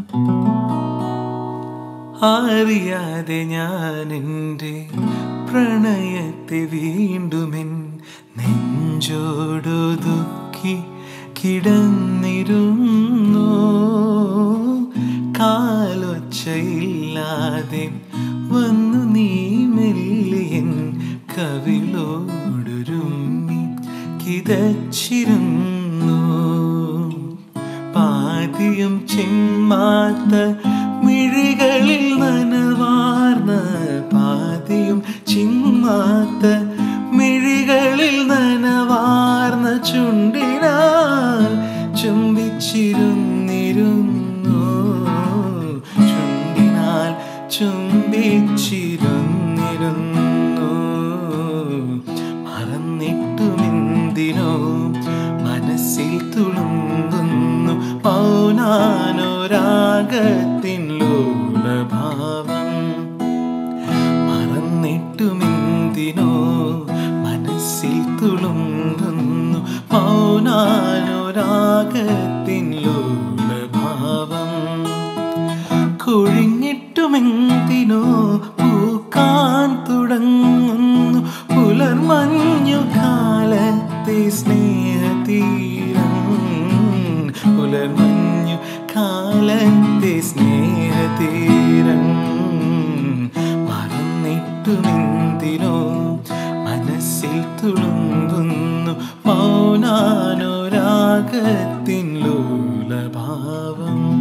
അറിയാതെ ഞാൻ എൻ്റെ പ്രണയത്തെ വീണ്ടുമെൻ നെഞ്ചോടൊതുക്കി കിടന്നിരുന്നു കാലൊച്ചയില്ലാതെ വന്നു നീ മെല്ലിയൻ കവിളോടൊരുമ്മി കിതച്ചിരുന്നു പാതിയും ചിമ്മാത്ത മിഴികളിൽ നനവാർന്ന പാതിയും ചിമ്മാത്ത മിഴികളിൽ നനവാർന്ന ചുണ്ടിനാൽ ചുംബിച്ചിരുന്നിരുന്നു ചുണ്ടിനാൽ ചുംബിച്ചിരുന്നിരുന്നു മറന്നിട്ടുമെന്തിനോ മനസ്സിൽ തുളുമ്പുന്നു പൗനാനുരാഗത്തിൻ ലോലഭാവം മറന്നിട്ടുമെന്തിനോ മനസ്സിൽ തുളുമ്പുന്നു പൗനാനുരാഗത്തിൻ ലോലഭാവം കൊഴിഞ്ഞിട്ടുമെന്തിനോ പൂക്കാൻ തുടങ്ങുന്നു പുലർമഞ്ഞു കാലത്തെ സ്നേഹതീരം പുലർമഞ്ഞു കാലത്തെ സ്നേഹതീരം മറന്നിട്ടുമെന്തിനോ മനസ്സിൽ തുളുമ്പുന്നു മൗനാനുരാഗത്തിൻ ലോലഭാവം